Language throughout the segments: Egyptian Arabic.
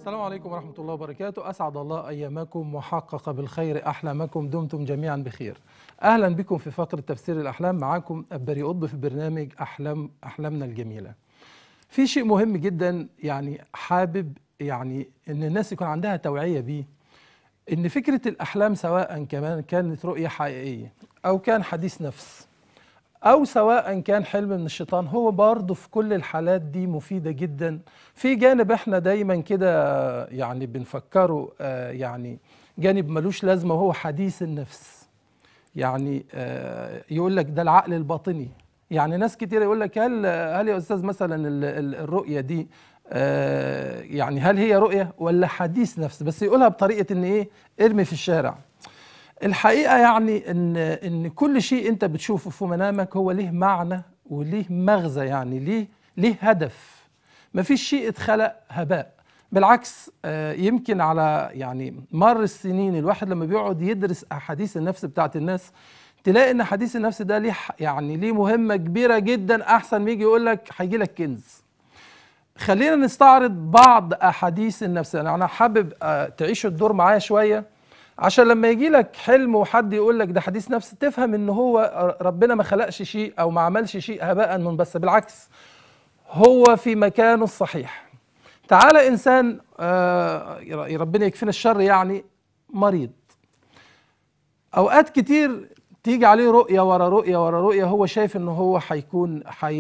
السلام عليكم ورحمة الله وبركاته أسعد الله أيامكم وحقق بالخير أحلامكم دمتم جميعا بخير أهلا بكم في فقرة تفسير الأحلام معاكم أبري قطب في برنامج أحلام أحلامنا الجميلة في شيء مهم جدا يعني حابب يعني ان الناس يكون عندها توعيه بيه ان فكره الاحلام سواء كمان كانت رؤيه حقيقيه او كان حديث نفس او سواء كان حلم من الشيطان هو برضه في كل الحالات دي مفيده جدا في جانب احنا دايما كده يعني بنفكره آه يعني جانب ملوش لازمه وهو حديث النفس يعني آه يقول لك ده العقل الباطني يعني ناس كتير يقول لك هل هل يا استاذ مثلا الرؤيه دي آه يعني هل هي رؤيه ولا حديث نفس بس يقولها بطريقه ان ايه ارمي في الشارع الحقيقه يعني ان ان كل شيء انت بتشوفه في منامك هو ليه معنى وليه مغزى يعني ليه ليه هدف مفيش شيء اتخلق هباء بالعكس آه يمكن على يعني مر السنين الواحد لما بيقعد يدرس احاديث النفس بتاعت الناس تلاقي ان حديث النفس ده ليه يعني ليه مهمه كبيره جدا احسن ما يجي يقول لك هيجي لك كنز خلينا نستعرض بعض احاديث النفس يعني انا حابب تعيشوا الدور معايا شويه عشان لما يجي لك حلم وحد يقول لك ده حديث نفس تفهم ان هو ربنا ما خلقش شيء او ما عملش شيء هباء من بس بالعكس هو في مكانه الصحيح تعالى انسان ربنا يكفينا الشر يعني مريض اوقات كتير تيجي عليه رؤيه ورا رؤيه ورا رؤيه هو شايف ان هو هيكون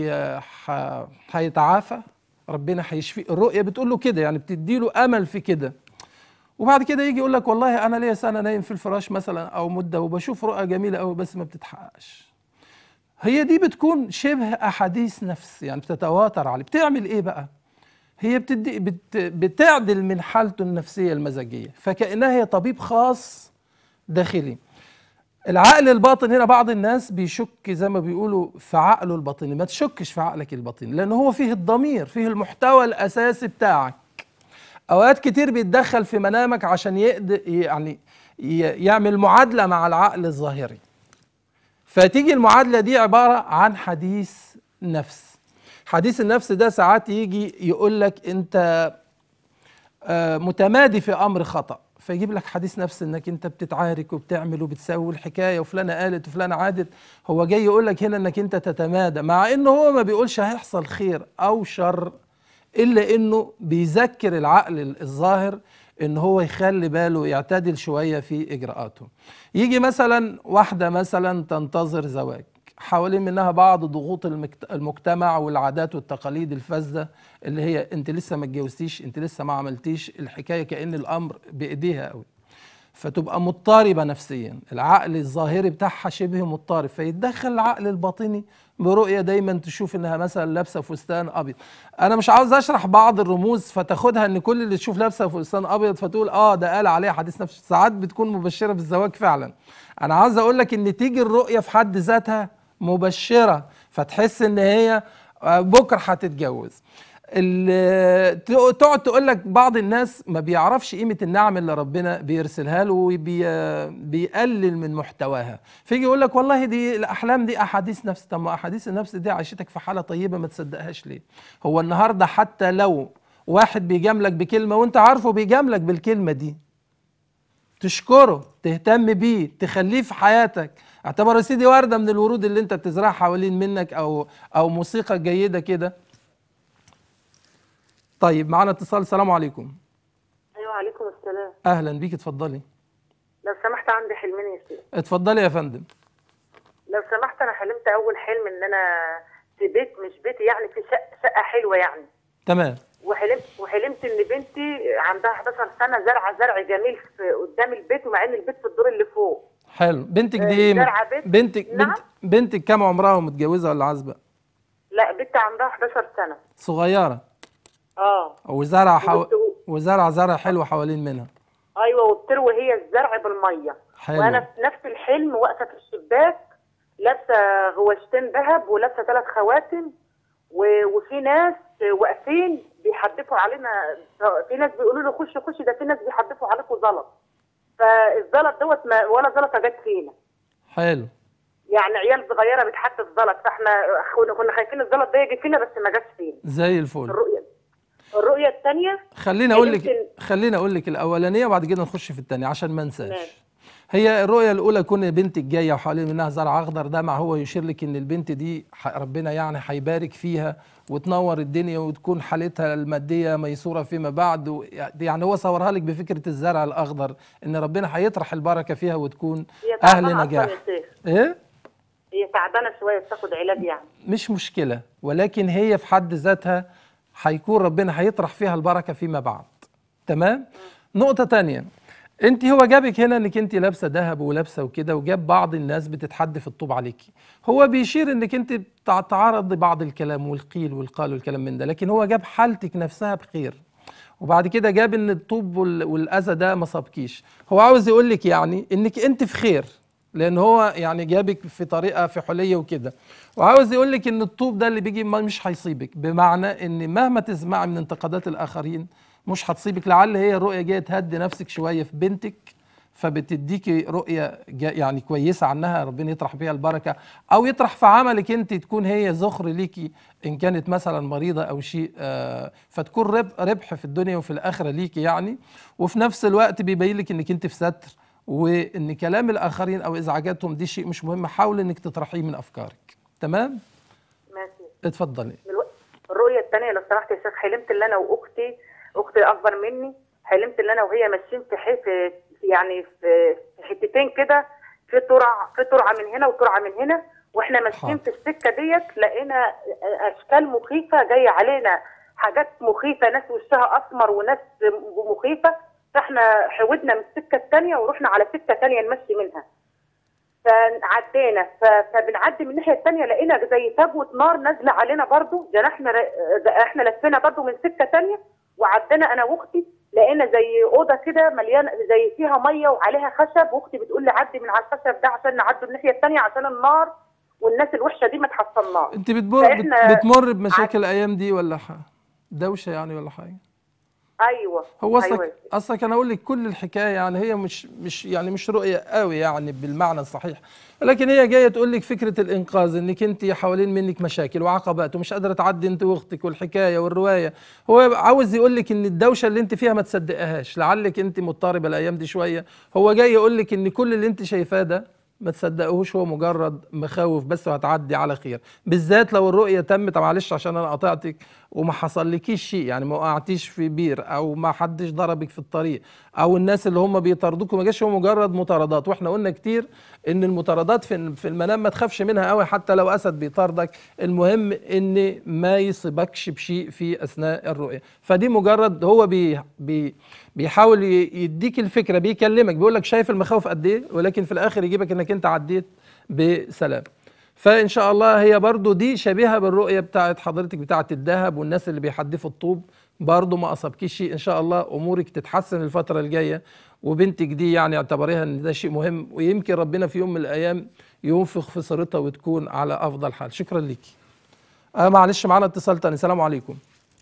هيتعافى ربنا هيشفيه الرؤيه بتقول له كده يعني بتدي له امل في كده وبعد كده يجي يقول لك والله انا ليا سنه نايم في الفراش مثلا او مده وبشوف رؤى جميله قوي بس ما بتتحققش هي دي بتكون شبه احاديث نفس يعني بتتواتر عليه بتعمل ايه بقى هي بتدي بت بتعدل من حالته النفسيه المزاجيه فكانها هي طبيب خاص داخلي العقل الباطن هنا بعض الناس بيشك زي ما بيقولوا في عقله الباطني ما تشكش في عقلك الباطني لان هو فيه الضمير فيه المحتوى الاساسي بتاعك اوقات كتير بيتدخل في منامك عشان يقدر يعني يعمل معادله مع العقل الظاهري فتيجي المعادله دي عباره عن حديث نفس حديث النفس ده ساعات يجي يقول لك انت متمادي في امر خطأ فيجيب لك حديث نفس انك انت بتتعارك وبتعمل وبتسوي الحكايه وفلانه قالت وفلانه عادت هو جاي يقول لك هنا انك انت تتمادى مع انه هو ما بيقولش هيحصل خير او شر الا انه بيذكر العقل الظاهر ان هو يخلي باله يعتدل شويه في اجراءاته يجي مثلا واحده مثلا تنتظر زواج حوالين منها بعض ضغوط المجتمع والعادات والتقاليد الفاسده اللي هي انت لسه ما اتجوزتيش انت لسه ما عملتيش الحكايه كان الامر بايديها قوي فتبقى مضطربه نفسيا العقل الظاهري بتاعها شبه مضطرب فيتدخل العقل الباطني برؤيه دايما تشوف انها مثلا لابسه فستان ابيض انا مش عاوز اشرح بعض الرموز فتاخدها ان كل اللي تشوف لابسه فستان ابيض فتقول اه ده قال عليها حديث نفس ساعات بتكون مبشره بالزواج فعلا انا عاوز اقول لك ان تيجي الرؤيه في حد ذاتها مبشره فتحس ان هي بكره هتتجوز تقعد تقول لك بعض الناس ما بيعرفش قيمه النعم اللي ربنا بيرسلها له وبيقلل من محتواها فيجي يقول لك والله دي الاحلام دي احاديث نفس طب ما احاديث النفس دي عيشتك في حاله طيبه ما تصدقهاش ليه هو النهارده حتى لو واحد بيجاملك بكلمه وانت عارفه بيجاملك بالكلمه دي تشكره تهتم بيه تخليه في حياتك اعتبر يا سيدي ورده من الورود اللي انت بتزرعها حوالين منك او او موسيقى جيده كده طيب معانا اتصال السلام عليكم ايوه عليكم السلام اهلا بيك اتفضلي لو سمحت عندي حلمين يا سيدي اتفضلي يا فندم لو سمحت انا حلمت اول حلم ان انا في بيت مش بيتي يعني في شقه شقه حلوه يعني تمام وحلمت وحلمت ان بنتي عندها 11 سنه زرعه زرع جميل في قدام البيت ومع ان البيت في الدور اللي فوق حلو بنتك دي ايه زرعه بيت بنتك نعم؟ بنت بنتك كام عمرها ومتجوزه ولا عازبه لا بنتي عندها 11 سنه صغيره اه وزرع حو... وبت- وزرع زرع حلو حوالين منها ايوه وبتروي هي الزرع بالميه حلو وانا في نفس الحلم واقفه في الشباك لابسه غواشتين ذهب ولابسه ثلاث خواتم و- وفي ناس واقفين بيحدفوا علينا في ناس بيقولوا له خش خش ده في ناس بيحدفوا عليكم زلط فالزلط دوت ما ولا زلطه جت فينا حلو يعني عيال صغيره بتحدف زلط فاحنا كنا كنا خايفين الزلط ده يجي فينا بس ما جاش فينا زي الفل الرؤيه الرؤيه الثانيه خليني اقول حلمت لك خليني اقول لك الاولانيه وبعد كده نخش في الثانيه عشان ما انساش ماشي. هي الرؤيه الاولى كون بنتك جايه وحوالين منها زرع اخضر ده مع هو يشير لك ان البنت دي ح- ربنا يعني هيبارك فيها وتنور الدنيا وتكون حالتها الماديه ميسوره فيما بعد و- يعني هو صورها لك بفكره الزرع الاخضر ان ربنا هيطرح البركه فيها وتكون هي اهل تعبانه اصلا نجاح يا شيخ ايه هي تعبانه شويه بتاخد علاج يعني مش مشكلة ولكن هي في حد ذاتها هيكون ربنا هيطرح فيها البركة فيما بعد تمام نقطة تانية انت هو جابك هنا انك انت لابسه ذهب ولابسه وكده وجاب بعض الناس بتتحدى في الطوب عليكي هو بيشير انك انت بتتعرض لبعض الكلام والقيل والقال والكلام من ده لكن هو جاب حالتك نفسها بخير وبعد كده جاب ان الطوب وال- والاذى ده ما صابكيش هو عاوز يقول لك يعني انك انت في خير لان هو يعني جابك في طريقه في حليه وكده وعاوز يقول لك ان الطوب ده اللي بيجي ما مش هيصيبك بمعنى ان مهما تسمعي من انتقادات الاخرين مش هتصيبك لعل هي الرؤيه جايه تهدي نفسك شويه في بنتك فبتديكي رؤيه جا- يعني كويسه عنها ربنا يطرح فيها البركه او يطرح في عملك انت تكون هي ذخر ليكي ان كانت مثلا مريضه او شيء آه، فتكون رب- ربح في الدنيا وفي الاخره ليكي يعني وفي نفس الوقت بيبين لك انك انت في ستر وان كلام الاخرين او ازعاجاتهم دي شيء مش مهم حاول انك تطرحيه من افكارك تمام ماشي اتفضلي دلوقتي الرؤيه الثانيه لو سمحت يا شيخ حلمت ان انا واختي اختي اكبر مني حلمت ان انا وهي ماشيين في حي في في- يعني في في حتتين كده في ترع في ترعه من هنا وترعه من هنا واحنا ماشيين حاضر. في السكه ديت لقينا اشكال مخيفه جايه علينا حاجات مخيفه ناس وشها اسمر وناس مخيفه فاحنا حودنا من السكه الثانيه ورحنا على سكه ثانيه نمشي منها فعدينا ف- فبنعدي من الناحيه الثانيه لقينا زي فجوه نار نازله علينا برضو جناحنا ر- احنا لفينا برضو من سكه ثانيه وعدينا انا واختي لقينا زي اوضه كده مليانه زي فيها ميه وعليها خشب واختي بتقول لي عدي من على الخشب ده عشان نعدي الناحيه الثانيه عشان النار والناس الوحشه دي ما تحصلناش انت بتمر بت- فإحنا بتمر بمشاكل الايام دي ولا ح- دوشه يعني ولا حاجه ايوه هو اصلك أيوة. اصلك انا اقول لك كل الحكايه يعني هي مش مش يعني مش رؤيه قوي يعني بالمعنى الصحيح لكن هي جايه تقول لك فكره الانقاذ انك انت حوالين منك مشاكل وعقبات ومش قادره تعدي انت واختك والحكايه والروايه هو عاوز يقول لك ان الدوشه اللي انت فيها ما تصدقهاش لعلك انت مضطربه الايام دي شويه هو جاي يقول لك ان كل اللي انت شايفاه ده ما تصدقوش هو مجرد مخاوف بس وهتعدي على خير بالذات لو الرؤيه تمت معلش عشان انا قطعتك وما حصلكيش شيء يعني ما وقعتيش في بير او ما حدش ضربك في الطريق او الناس اللي هم بيطاردوك ما جاش هو مجرد مطاردات واحنا قلنا كتير ان المطاردات في في المنام ما تخافش منها قوي حتى لو اسد بيطاردك المهم ان ما يصيبكش بشيء في اثناء الرؤيه فدي مجرد هو بي بي بيحاول ي- يديك الفكره بيكلمك بيقول لك شايف المخاوف قد ايه ولكن في الاخر يجيبك انك انت عديت بسلام فان شاء الله هي برضو دي شبيهه بالرؤيه بتاعت حضرتك بتاعت الذهب والناس اللي بيحدفوا الطوب برضو ما اصابكيش شيء ان شاء الله امورك تتحسن الفتره الجايه وبنتك دي يعني اعتبريها ان ده شيء مهم ويمكن ربنا في يوم من الايام ينفخ في صورتها وتكون على افضل حال شكرا ليكي آه معلش معانا اتصال تاني السلام عليكم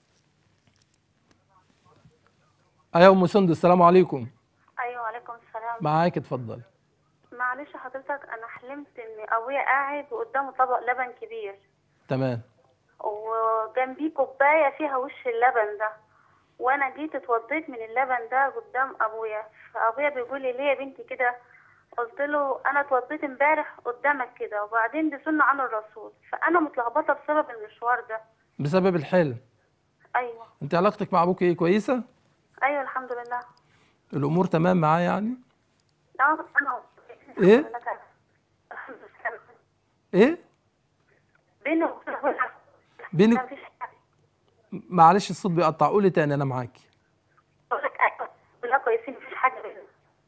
ايوه ام سندس السلام عليكم ايوه وعليكم السلام معاك اتفضل معلش حضرتك انا حلمت ان ابويا قاعد وقدامه طبق لبن كبير تمام وجنبيه كوبايه فيها وش اللبن ده وانا جيت اتوضيت من اللبن ده قدام ابويا فابويا بيقول لي ليه يا بنتي كده قلت له انا اتوضيت امبارح قدامك كده وبعدين دي سنه عن الرسول فانا متلخبطه بسبب المشوار ده بسبب الحلم ايوه انت علاقتك مع ابوك ايه كويسه ايوه الحمد لله الامور تمام معاه يعني اه انا إيه؟ الحمد لله ايه بيني وبين بينك مفيش حاجه معلش الصوت بيقطع قولي تاني انا معاكي بقول لك ايوه كلها كويسين مفيش حاجه بيننا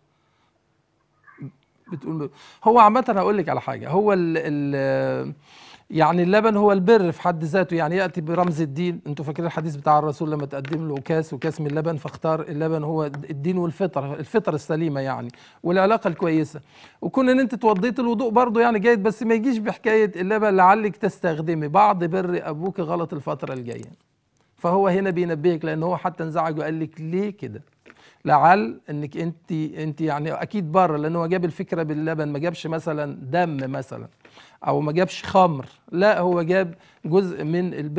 بتقول هو عامة هقول لك على حاجة هو ال ال يعني اللبن هو البر في حد ذاته يعني يأتي برمز الدين انتوا فاكرين الحديث بتاع الرسول لما تقدم له كاس وكاس من اللبن فاختار اللبن هو الدين والفطرة الفطرة السليمة يعني والعلاقة الكويسة وكون ان انت توضيت الوضوء برضه يعني جيد بس ما يجيش بحكاية اللبن لعلك تستخدمي بعض بر ابوك غلط الفترة الجاية فهو هنا بينبهك لان هو حتى انزعج وقال لك ليه كده لعل انك انت انت يعني اكيد بره لان هو جاب الفكره باللبن ما جابش مثلا دم مثلا او ما جابش خمر لا هو جاب جزء من البر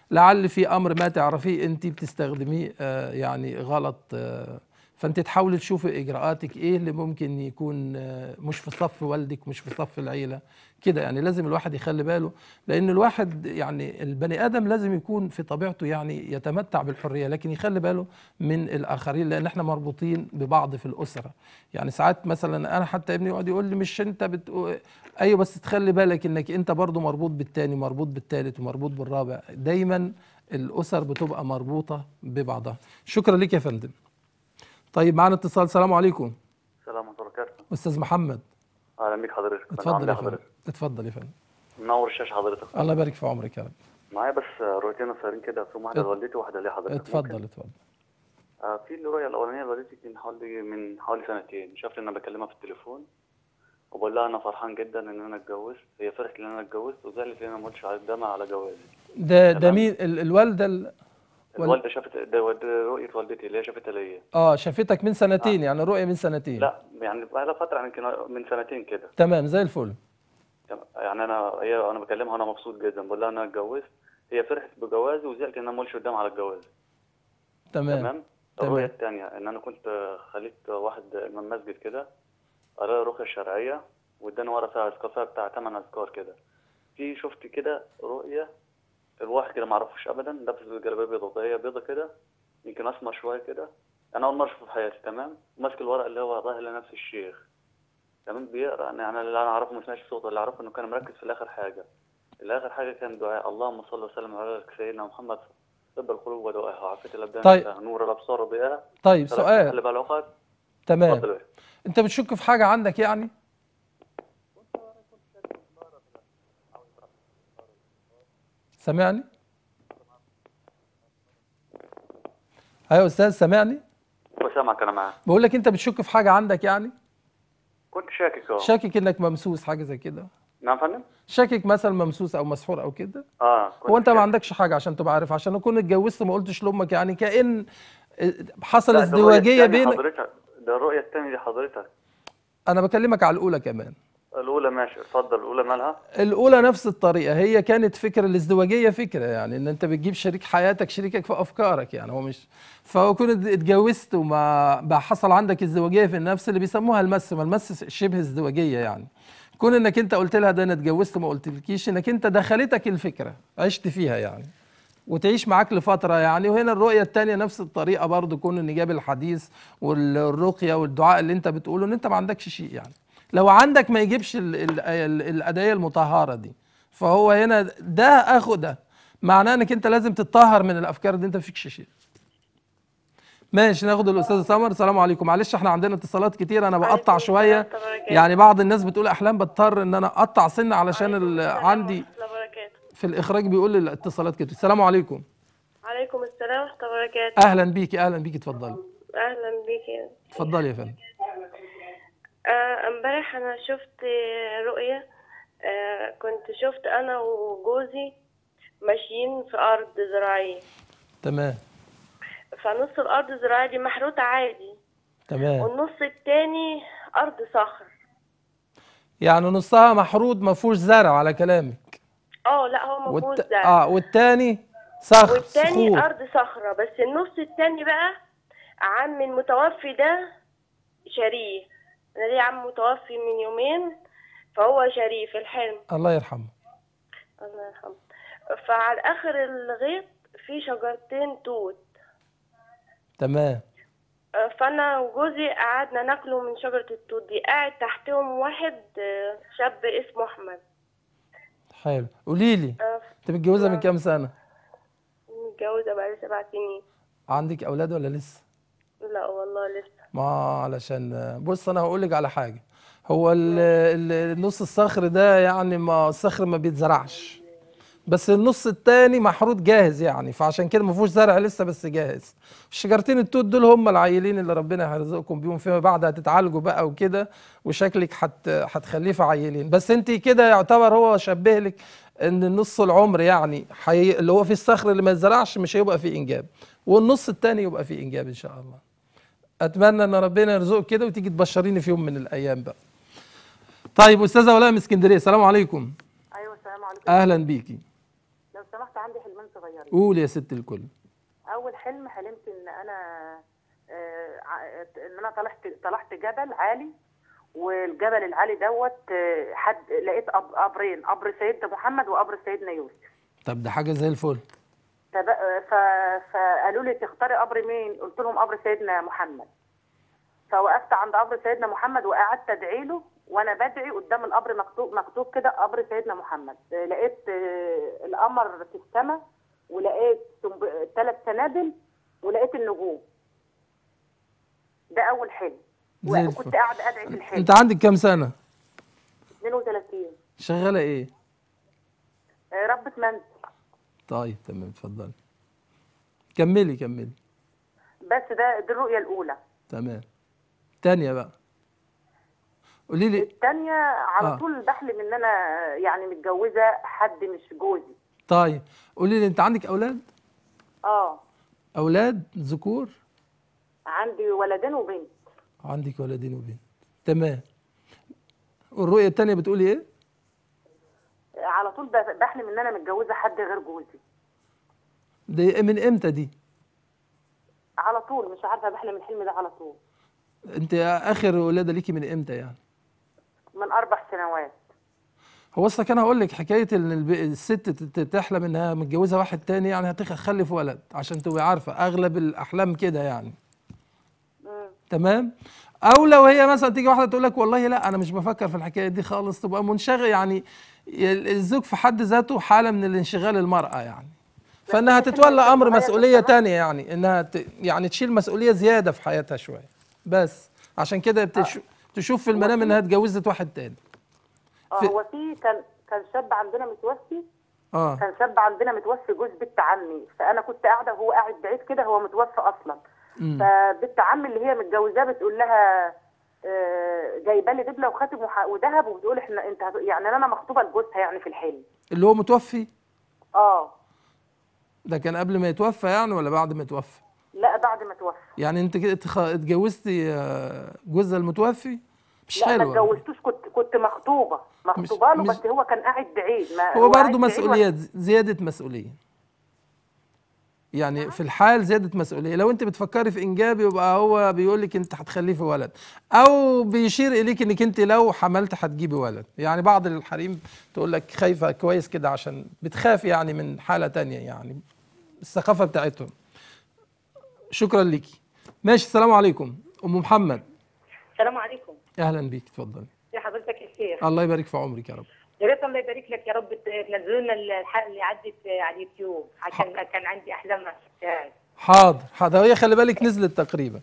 لعل في امر ما تعرفيه انت بتستخدميه آه، يعني غلط آه، فانت تحاولي تشوفي اجراءاتك ايه اللي ممكن يكون آه، مش في صف والدك مش في صف العيله كده يعني لازم الواحد يخلي باله لان الواحد يعني البني ادم لازم يكون في طبيعته يعني يتمتع بالحريه لكن يخلي باله من الاخرين لان احنا مربوطين ببعض في الاسره يعني ساعات مثلا انا حتى ابني يقعد يقول لي مش انت بتقول ايوه بس تخلي بالك انك انت برضو مربوط بالتاني مربوط بالتالت ومربوط بالرابع دايما الاسر بتبقى مربوطه ببعضها شكرا لك يا فندم طيب معانا اتصال السلام عليكم السلام ورحمة الله وبركاته استاذ محمد أهلا بيك حضرتك اتفضل عامل يا إيه فندم حضرتك اتفضل يا فندم منور الشاشة حضرتك الله يبارك في عمرك يا رب معايا بس رؤيتين قصيرين كده فيهم واحدة ات- لوالدتي وواحدة ليا حضرتك اتفضل ممكن؟ اتفضل آه في الرؤية الأولانية لوالدتي من حوالي من حوالي سنتين شافت إن أنا بكلمها في التليفون وبقول لها أنا فرحان جدا إن أنا اتجوزت هي فرحت إن أنا اتجوزت وزعلت إن أنا ما قلتش قدامها على جوازي ده ده تمام. مين ال- الوالده ال- وال- الوالدة شافت ده ده رؤية والدتي اللي هي شافتها ليا اه شافتك من سنتين يعني رؤيه من سنتين لا يعني بقى لها فترة يعني يمكن من سنتين كده تمام زي الفل يعني أنا هي أنا بكلمها وأنا مبسوط جدا بقول لها أنا اتجوزت هي فرحت بجوازي وزعلت إن أنا ما قلتش قدامها على الجواز تمام تمام تمام. الرؤية التانية إن أنا كنت خليت واحد إمام مسجد كده قرا رقية شرعية واداني ورقة فيها أذكار فيها بتاع تمن أذكار كده في شفت كده رؤية الواحد كده معرفوش أبدا لابس جلابية بيضة هي بيضة كده يمكن أسمر شوية كده أنا أول مرة أشوفه في حياتي تمام ماسك الورق اللي هو ظاهر لنفس الشيخ تمام بيقرا يعني أنا اللي أنا أعرفه ما سمعش صوته اللي أعرفه إنه كان مركز في الآخر حاجة الآخر حاجة كان دعاء اللهم صل وسلم على سيدنا محمد طب القلوب ودوائها وعافية الأبدان طيب. شفاها، نور الأبصار وضياءها طيب ثلاث سؤال تقلب على العقد تمام اتفضل يا باشا. انت بتشك في حاجه عندك يعني سامعني ايوه يا استاذ سامعني وسامعك أنا معاك بقول لك انت بتشك في حاجه عندك يعني كنت شاكك أه شاكك انك ممسوس حاجه زي كده نعم فندم؟ شاكك مثلا ممسوس او مسحور او كده اه كنت هو انت ما شاكك. عندكش حاجه عشان تبقى عارف عشان اكون اتجوزت ما قلتش لامك يعني كأن حصل لا، ده الرؤية ازدواجيه التانية بين حضرتك ده الرؤية التانية دي حضرتك انا بكلمك على الاولى كمان الأولى ماشي اتفضل الأولى مالها؟ الاولى نفس الطريقه هي كانت فكره الازدواجيه فكره يعني ان انت بتجيب شريك حياتك شريكك في افكارك يعني هو مش فهو كنت اتجوزت وما بقى حصل عندك ازدواجيه في النفس اللي بيسموها المس ما المس شبه ازدواجيه يعني كون انك انت قلت لها ده انا اتجوزت ما قلتلكيش انك انت دخلتك الفكره عشت فيها يعني وتعيش معاك لفترة يعني وهنا الرؤية التانية نفس الطريقة برضو كون ان جاب الحديث والرقية والدعاء اللي انت بتقوله ان انت ما عندكش شيء يعني لو عندك ما يجيبش ال ال ال الأداية المطهرة دي فهو هنا ده اخو ده معناه انك انت لازم تتطهر من الافكار دي انت فيكش شيء ماشي ناخد الاستاذ سمر السلام عليكم معلش احنا عندنا اتصالات كتير انا بقطع عليكم شويه السلام ورحمة الله وبركاته. يعني بعض الناس بتقول احلام بضطر ان انا اقطع سن علشان ال- عندي ورحمة الله وبركاته. في الاخراج بيقول لي الاتصالات كتير السلام عليكم عليكم السلام ورحمة الله وبركاته اهلا بيكي اهلا بيكي اتفضلي أهلا بيك اتفضلي يا فندم آه، امبارح أنا شفت رؤية آه، كنت شفت أنا وجوزي ماشيين في أرض زراعية تمام فنص الأرض الزراعية دي محروتة عادي تمام والنص التاني أرض صخر يعني نصها محروض ما فيهوش زرع على كلامك اه لا هو مفهوش والت... زرع اه والتاني صخر والتاني صخور أرض صخرة بس النص التاني بقى عم المتوفي ده شريه أنا ليه عم متوفي من يومين فهو شريه في الحلم الله يرحمه الله يرحمه فعلى آخر الغيط في شجرتين توت تمام آه، فأنا وجوزي قعدنا ناكله من شجرة التوت دي قاعد تحتهم واحد آه، شاب اسمه أحمد حلو قولي لي آه، انت متجوزه من كام سنه متجوزة بقالي سبع سنين عندك اولاد ولا لسه لا والله لسه ما علشان بص انا هقول لك على حاجه هو ال- ال- النص الصخر ده يعني ما الصخر ما بيتزرعش بس النص التاني محروط جاهز يعني فعشان كده ما فيهوش زرع لسه بس جاهز الشجرتين التوت دول هم العيلين اللي ربنا هيرزقكم بيهم فيما بعد هتتعالجوا بقى وكده وشكلك هت هتخلفوا عيلين بس انت كده يعتبر هو شبه لك ان النص العمر يعني حي... اللي هو في الصخر اللي ما يتزرعش مش هيبقى فيه انجاب والنص التاني يبقى فيه انجاب ان شاء الله اتمنى ان ربنا يرزقك كده وتيجي تبشريني في يوم من الايام بقى طيب استاذه ولاء من اسكندريه السلام عليكم ايوه السلام عليكم اهلا بيكي لو سمحت عندي حلمين صغيرين يخليك قول يا ست الكل اول حلم حلمت ان انا آه، ع- ان انا طلعت طلعت جبل عالي والجبل العالي دوت آه، حد لقيت قب- قبرين قبر سيدنا محمد وقبر سيدنا يوسف طب ده حاجه زي الفل فب- ف... فقالوا لي تختاري قبر مين قلت لهم قبر سيدنا محمد فوقفت عند قبر سيدنا محمد وقعدت ادعي له وانا بدعي قدام القبر مكتوب مكتوب كده قبر سيدنا محمد آه، لقيت آه، القمر في السماء ولقيت ثلاث سنابل ولقيت النجوم ده اول حلم زي الفل. وكنت قاعده ادعي في الحلم انت عندك كام سنه 32 شغاله ايه آه، ربة منزل طيب تمام اتفضلي كملي كملي بس ده دي الرؤيه الاولى تمام تانية بقى قولي لي الثانيه على آه. طول بحلم ان انا يعني متجوزه حد مش جوزي طيب قولي لي انت عندك اولاد اه اولاد ذكور عندي ولدين وبنت عندك ولدين وبنت تمام والرؤيه التانية بتقولي ايه على طول ب- بحلم ان انا متجوزه حد غير جوزي دي من امتى دي على طول مش عارفه بحلم الحلم ده على طول انت اخر ولاده ليكي من امتى يعني من اربع سنوات هو اصلا كان هقول لك حكايه ان الب- الست تت- تحلم انها متجوزه واحد تاني يعني هتخلف ولد عشان تبقى عارفه اغلب الاحلام كده يعني مم. تمام او لو هي مثلا تيجي واحده تقول لك والله لا انا مش بفكر في الحكايه دي خالص تبقى منشغل يعني ي- الزوج في حد ذاته حاله من الانشغال المراه يعني فانها بس تتولى إحنا امر بنتغير مسؤوليه بالزمن. تانية يعني انها ت... يعني تشيل مسؤوليه زياده في حياتها شويه بس عشان كده بتش... تشوف في المنام انها اتجوزت واحد تاني اه في- هو في كان كان شاب عندنا متوفي اه كان شاب عندنا متوفي جوز بنت عمي فانا كنت قاعده وهو قاعد بعيد كده هو متوفى اصلا مم. فبنت عمي اللي هي متجوزاه بتقول لها آه، جايبه لي دبله وخاتم وح- وذهب وبتقول احنا انت هت- يعني انا مخطوبه لجوزها يعني في الحلم اللي هو متوفي اه ده كان قبل ما يتوفى يعني ولا بعد ما يتوفى لا بعد ما توفى يعني انت كده اتخ- اتجوزتي آه، جوزها المتوفي مش لا ما حلو اتجوزتوش كنت كنت مخطوبه مخطوبه له مش- بس هو كان قاعد بعيد ما هو قاعد برضه بعيد مسؤوليات زيادة مسؤولية يعني في الحال زيادة مسؤولية لو انت بتفكري في انجاب يبقى هو بيقول لك انت هتخلفي ولد او بيشير اليك انك انت لو حملت هتجيبي ولد يعني بعض الحريم تقول لك خايفة كويس كده عشان بتخاف يعني من حالة تانية يعني الثقافة بتاعتهم شكرا ليكي ماشي السلام عليكم ام محمد السلام عليكم اهلا بيك اتفضلي يا حضرتك يا شيخ الله يبارك في عمرك يا رب يا ريت الله يبارك لك يا رب تنزلوا لنا الحلقه اللي عدت على اليوتيوب عشان كان عندي احلام ما شفتهاش حاضر حاضر هي خلي بالك نزلت تقريبا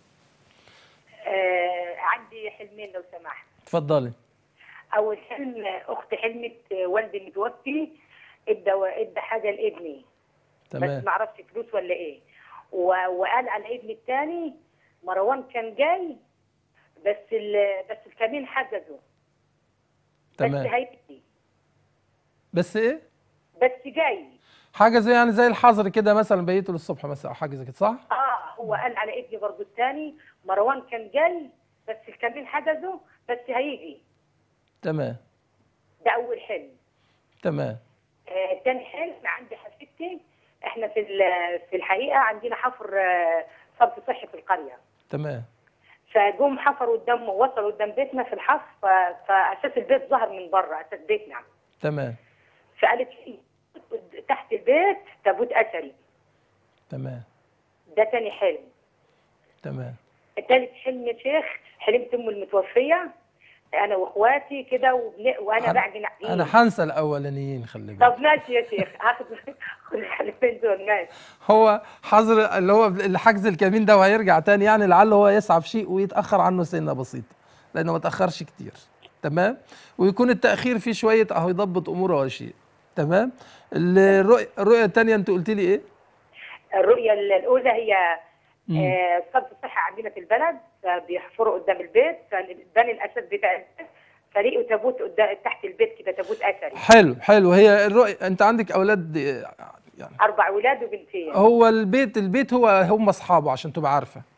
آه عندي حلمين لو سمحت اتفضلي اول حلم اختي حلمت والدي متوفي ادى ادى حاجه لابني تمام بس ما اعرفش فلوس ولا ايه و... وقال على ابني الثاني مروان كان جاي بس ال... بس الكمين حجزه بس تمام هيجي بس ايه بس جاي حاجه زي يعني زي الحظر كده مثلا بيته للصبح مثلا او حاجه زي كده صح اه هو قال على ابني برضه الثاني مروان كان جاي بس الكمين حجزه بس هيجي تمام ده اول حلم تمام آه تاني حلم عندي حفيدتي احنا في ال- في الحقيقه عندنا حفر آه، صرف صحي في القريه تمام فجم حفروا قدام وصلوا قدام بيتنا في الحفر ف- فاساس البيت ظهر من بره اساس بيتنا تمام فقالت لي تحت البيت تابوت اثري تمام ده تاني حلم تمام تالت حلم يا شيخ حلمت امي المتوفيه انا واخواتي كده وبن... وانا أنا- بعجن عجين انا هنسى الاولانيين خلي بالك طب ماشي يا شيخ هاخد خد الحلمين دول ماشي هو حظر اللي هو اللي حجز الكمين ده وهيرجع تاني يعني لعله هو يسعى في شيء ويتاخر عنه سنه بسيطه لانه ما تاخرش كتير تمام ويكون التاخير فيه شويه اهو يضبط اموره ولا شيء تمام الرؤيه الرؤيه الثانيه انت قلت لي ايه الرؤيه الاولى هي مم. آه، صرف الصحه عندنا في البلد فبيحفروا قدام البيت فبني الاسد بتاع البيت فلقوا تابوت قدام تحت البيت كده تابوت اثري حلو حلو هي الرؤيه انت عندك اولاد يعني اربع اولاد وبنتين هو البيت البيت هو هم اصحابه عشان تبقى عارفه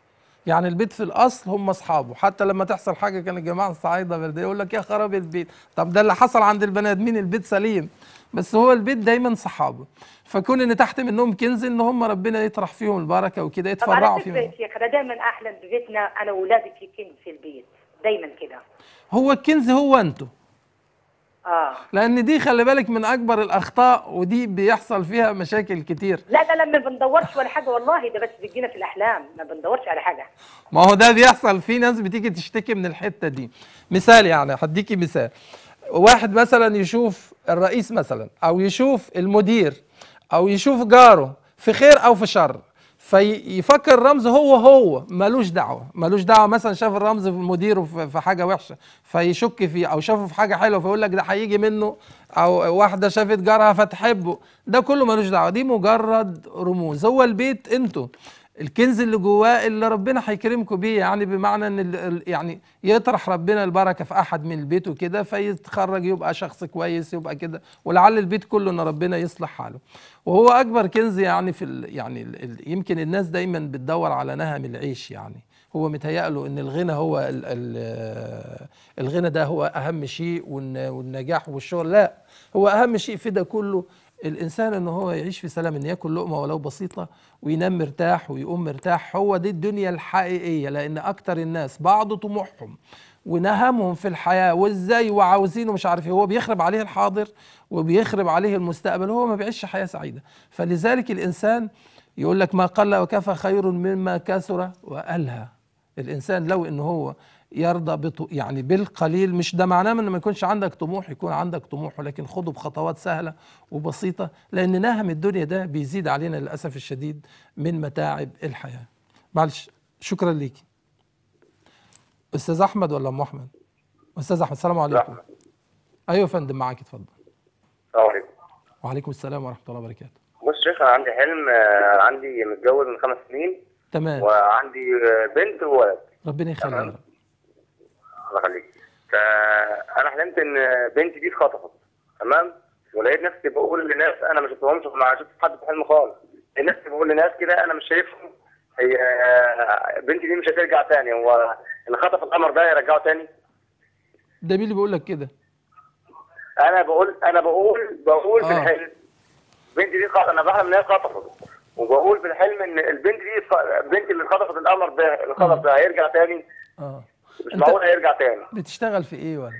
يعني البيت في الاصل هم اصحابه حتى لما تحصل حاجه كان الجماعه الصعايده بلديه يقول لك يا خراب البيت طب ده اللي حصل عند البني ادمين البيت سليم بس هو البيت دايما صحابه فكون ان تحت منهم كنز ان هم ربنا يطرح فيهم البركه وكده طب على يتفرعوا فكره فيهم يا شيخ انا دايما احلم ببيتنا انا واولادي في كنز في البيت دايما كده هو الكنز هو انتوا اه لان دي خلي بالك من اكبر الاخطاء ودي بيحصل فيها مشاكل كتير لا ده لما بندورش ولا حاجه والله ده بس بيجينا في الاحلام ما بندورش على حاجه ما هو ده بيحصل في ناس بتيجي تشتكي من الحته دي مثال يعني هديكي مثال واحد مثلا يشوف الرئيس مثلا او يشوف المدير او يشوف جاره في خير او في شر فيفكر الرمز هو هو ملوش دعوه ملوش دعوه مثلا شاف الرمز في مديره في في حاجه وحشه فيشك فيه او شافه في حاجه حلوه فيقول لك ده هيجي منه او واحده شافت جارها فتحبه ده كله ملوش دعوه دي مجرد رموز هو البيت انتوا الكنز اللي جواه اللي ربنا هيكرمكم بيه يعني بمعنى ان ال- ال- يعني يطرح ربنا البركه في احد من البيت وكده فيتخرج يبقى شخص كويس يبقى كده ولعل البيت كله ان ربنا يصلح حاله وهو اكبر كنز يعني في ال يعني ال ال يمكن الناس دايما بتدور على نهم العيش يعني هو متهيأله ان الغنى هو ال ال الغنى ده هو اهم شيء والن- والنجاح والشغل لا هو اهم شيء في ده كله الانسان ان هو يعيش في سلام ان ياكل لقمه ولو بسيطه وينام مرتاح ويقوم مرتاح هو دي الدنيا الحقيقيه لان اكتر الناس بعض طموحهم ونهمهم في الحياه وازاي وعاوزينه مش عارف ايه هو بيخرب عليه الحاضر وبيخرب عليه المستقبل هو ما بيعيش حياه سعيده فلذلك الانسان يقول لك ما قل وكفى خير مما كثر والهى الانسان لو ان هو يرضى بط... يعني بالقليل مش ده معناه ان ما يكونش عندك طموح يكون عندك طموح ولكن خده بخطوات سهله وبسيطه لان نهم الدنيا ده بيزيد علينا للاسف الشديد من متاعب الحياه. معلش شكرا ليكي. استاذ احمد ولا ام احمد؟ استاذ احمد السلام عليكم. ايوه يا فندم معاك اتفضل. السلام عليكم وعليكم السلام ورحمه الله وبركاته. بص شيخ انا عندي حلم آه، عندي متجوز من خمس سنين تمام وعندي آه، بنت وولد ربنا يخليك يا تمام. رب. الله يخليك فانا حلمت ان بنتي دي اتخطفت تمام ولقيت نفسي بقول لناس انا ما شفتهمش ما شفت حد في حلم خالص لقيت نفسي بقول لناس كده انا مش شايفهم هي آه، بنتي دي مش هترجع تاني هو اللي خطف القمر ده يرجعه تاني ده مين اللي بيقول لك كده؟ انا بقول انا بقول بقول في آه. الحلم بنتي دي خ- انا بحلم ان هي اتخطفت وبقول في الحلم ان البنت دي اتخ- البنت اللي اتخطفت القمر ده اللي اتخطف ده هيرجع تاني اه مش أنت- معقول هيرجع تاني بتشتغل في ايه ولا؟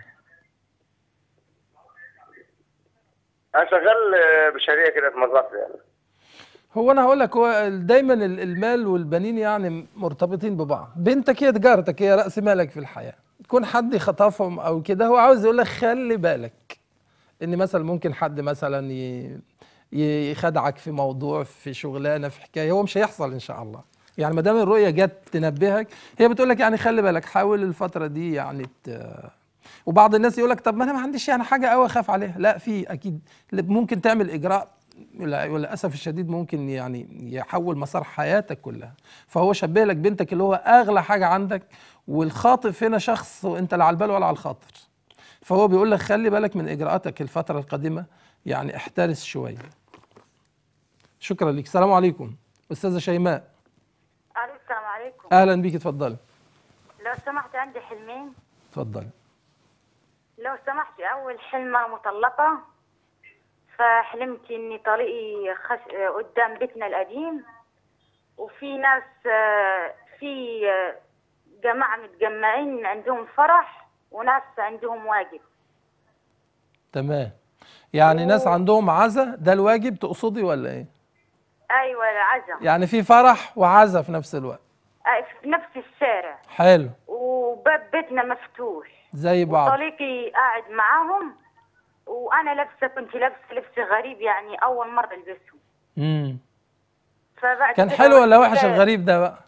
انا شغال آه، بشهريه كده في مزرعه يعني هو انا هقول لك هو دايما ال- المال والبنين يعني مرتبطين ببعض بنتك هي تجارتك هي راس مالك في الحياه يكون حد خطفهم او كده هو عاوز يقول لك خلي بالك ان مثلا ممكن حد مثلا ي- ي- يخدعك في موضوع في شغلانه في حكايه هو مش هيحصل ان شاء الله يعني ما دام الرؤيه جت تنبهك هي بتقول لك يعني خلي بالك حاول الفتره دي يعني ت... وبعض الناس يقول لك طب ما انا ما عنديش يعني حاجه قوي اخاف عليها لا في اكيد ممكن تعمل اجراء لا- وللاسف الشديد ممكن يعني يحول مسار حياتك كلها فهو شبه لك بنتك اللي هو اغلى حاجه عندك والخاطف هنا شخص انت لا على البال ولا على الخاطر فهو بيقول لك خلي بالك من اجراءاتك الفتره القادمه يعني احترس شويه شكرا لك السلام عليكم استاذه شيماء الو السلام عليكم اهلا بيك اتفضلي لو سمحت عندي حلمين اتفضلي لو سمحت اول حلمه مطلقه فحلمت اني طريقي خش... قدام بيتنا القديم وفي ناس آه، في آه، جماعه متجمعين عندهم فرح وناس عندهم واجب تمام يعني ناس عندهم عزا ده الواجب تقصدي ولا ايه ايوه العزم يعني في فرح وعزا في نفس الوقت آه، في نفس الشارع حلو وباب بيتنا مفتوح زي بعض طليقي قاعد معاهم وانا لابسه كنت لابسه لبس غريب يعني اول مره البسه امم فبعد كان كده حلو ولا وحش كده- الغريب ده بقى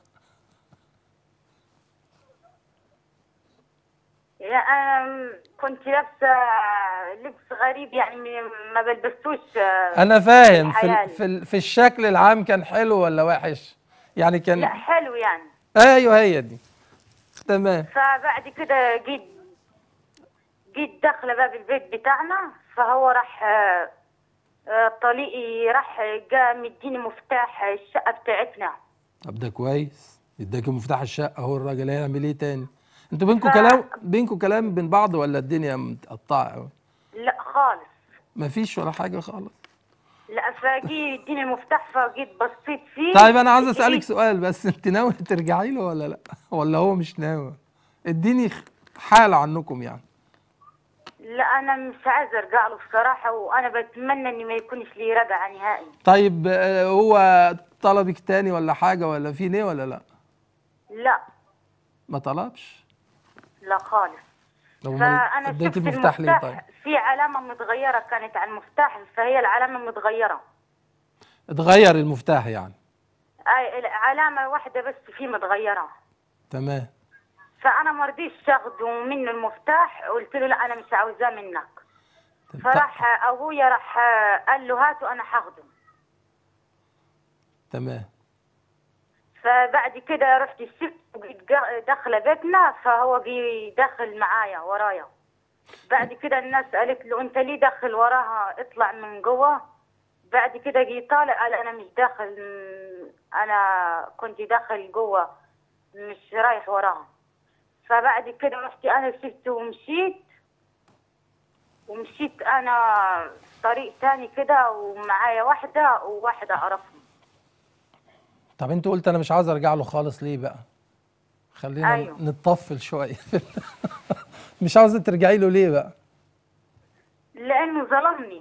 يعني أنا كنت لابسه لبس غريب يعني م- ما بلبسوش آه، انا فاهم في ال- حيالي. في ال- في الشكل العام كان حلو ولا وحش يعني لا كان حلو يعني ايوه هي دي تمام فبعد كده جيت جيت داخله باب البيت بتاعنا فهو راح آه، آه، طليقي راح جا مديني مفتاح الشقه بتاعتنا طب ده كويس اداكي مفتاح الشقه اهو الراجل هيعمل ايه تاني انتوا بينكم ف- كلام بينكم كلام بين بعض ولا الدنيا متقطعه قوي لا خالص مفيش ولا حاجه خالص لا فجي يديني المفتاح فجيت بصيت فيه طيب انا عايز اسالك لقيت- سؤال بس انت ناوي ترجعي له ولا لا ولا هو مش ناوي اديني خ- حاله عنكم يعني لا انا مش عايزه ارجع له بصراحه وانا بتمنى ان ما يكونش لي رجعه نهائي طيب آه، هو طلبك تاني ولا حاجه ولا في ليه ولا لا لا ما طلبش لا خالص لو فانا اديتي شفت المفتاح ليه طيب في علامه متغيره كانت على المفتاح فهي العلامه متغيره اتغير المفتاح يعني اي علامه واحده بس فيه متغيره تمام فانا ما رضيتش اخده منه المفتاح قلت له لا انا مش عاوزاه منك طب- فراح ابويا راح قال له هاته انا هاخده تمام فبعد كده رحت السبت وجيت جا- داخله بيتنا فهو جي داخل معايا ورايا بعد كده الناس قالت له انت ليه داخل وراها اطلع من جوه بعد كده جي طالع قال انا مش داخل م- انا كنت داخل جوه مش رايح وراها فبعد كده رحت انا سبت ومشيت ومشيت انا طريق تاني كده ومعايا واحده وواحده اعرفهم طب انت قلت انا مش عايز ارجع له خالص ليه بقى خلينا أيوه. نتطفل شويه مش عاوزه ترجعي له ليه بقى لانه ظلمني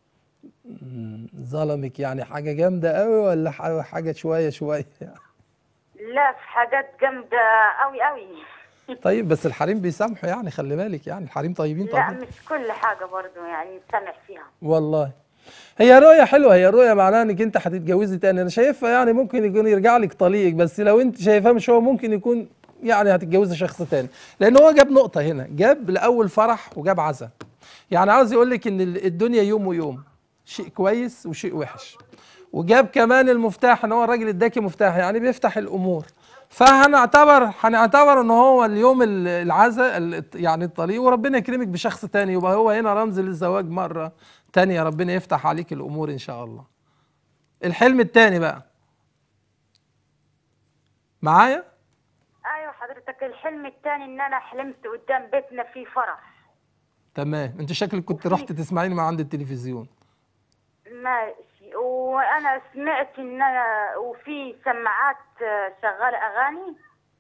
ظلمك يعني حاجه جامده قوي ولا ح- حاجه شويه شويه لا في حاجات جامدة أوي أوي طيب بس الحريم بيسامحوا يعني خلي بالك يعني الحريم طيبين لا طبعا مش كل حاجة برضو يعني سامح فيها والله هي رؤية حلوة هي الرؤية معناها انك انت هتتجوزي تاني انا شايفها يعني ممكن يكون يرجع لك طليقك بس لو انت شايفاه مش هو ممكن يكون يعني هتتجوزي شخص تاني لان هو جاب نقطة هنا جاب لاول فرح وجاب عزا يعني عاوز يقول لك ان ال- الدنيا يوم ويوم شيء كويس وشيء وحش وجاب كمان المفتاح ان هو الراجل اداكي مفتاح يعني بيفتح الامور فهنعتبر هنعتبر ان هو اليوم ال- العزا ال- يعني الطليق وربنا يكرمك بشخص تاني يبقى هو هنا رمز للزواج مره تانية ربنا يفتح عليك الامور ان شاء الله الحلم التاني بقى معايا أيوة حضرتك الحلم التاني إن أنا حلمت قدام بيتنا في فرح تمام انت شكلك كنت رحت تسمعيني من عند التلفزيون ماشي وأنا سمعت إن أنا وفي سماعات آه، شغالة أغاني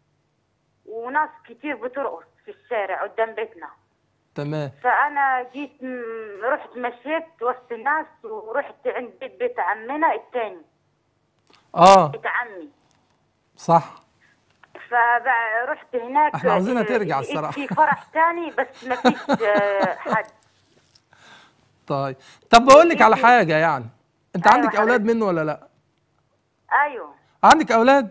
وناس كتير بترقص في الشارع قدام بيتنا تمام فأنا جيت م- رحت مشيت وسط الناس ورحت عند بيت بيت عمنا التاني اه بيت عمي صح فرحت هناك احنا عاوزينها آه، ترجع لقيت الصراحة. في فرح تاني بس ما فيش آه، حد طيب طب بقول لك على حاجه يعني انت أيوة عندك اولاد حضرتك. منه ولا لا ايوه عندك اولاد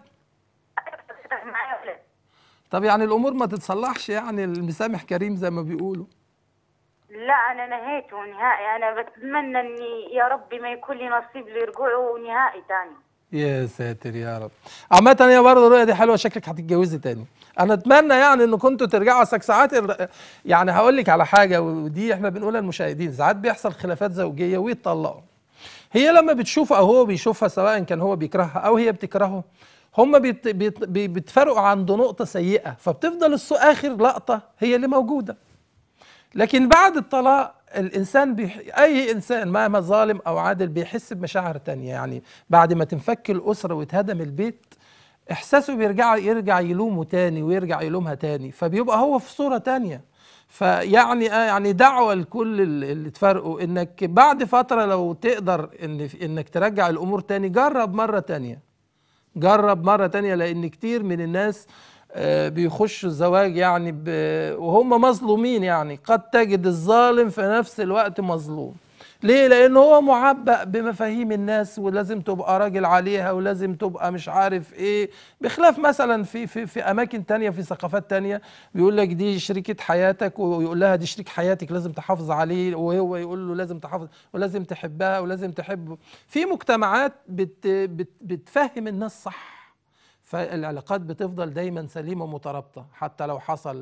معايا ولاد طب يعني الامور ما تتصلحش يعني المسامح كريم زي ما بيقولوا لا انا نهيته نهائي انا بتمنى اني يا ربي ما يكون لي نصيب ليرجعوا نهائي تاني يا ساتر يا رب عامة هي برضه الرؤية دي حلوة شكلك هتتجوزي تاني أنا أتمنى يعني إن كنتوا ترجعوا أصل ساعات الر- يعني هقول لك على حاجة ودي إحنا بنقولها للمشاهدين ساعات بيحصل خلافات زوجية ويتطلقوا هي لما بتشوفه أو هو بيشوفها سواء كان هو بيكرهها أو هي بتكرهه هم بيت بيت بي- بيتفرقوا عند نقطة سيئة فبتفضل السو آخر لقطة هي اللي موجودة لكن بعد الطلاق الانسان بيح... اي انسان مهما ظالم او عادل بيحس بمشاعر تانية يعني بعد ما تنفك الاسره ويتهدم البيت احساسه بيرجع يرجع يلومه تاني ويرجع يلومها تاني فبيبقى هو في صوره تانية فيعني آه يعني دعوه لكل ال- اللي اتفرقوا انك بعد فتره لو تقدر ان انك ترجع الامور تاني جرب مره تانية جرب مرة تانية لأن كتير من الناس آه، بيخشوا الزواج يعني ب... وهم مظلومين يعني قد تجد الظالم في نفس الوقت مظلوم ليه؟ لأن هو معبأ بمفاهيم الناس ولازم تبقى راجل عليها ولازم تبقى مش عارف إيه بخلاف مثلا في في في أماكن تانية في ثقافات تانية بيقول لك دي شريكة حياتك ويقول لها دي شريك حياتك لازم تحافظ عليه وهو يقول له لازم تحافظ ولازم تحبها ولازم تحبه في مجتمعات بت بت بتفهم الناس صح فالعلاقات بتفضل دايما سليمه مترابطه حتى لو حصل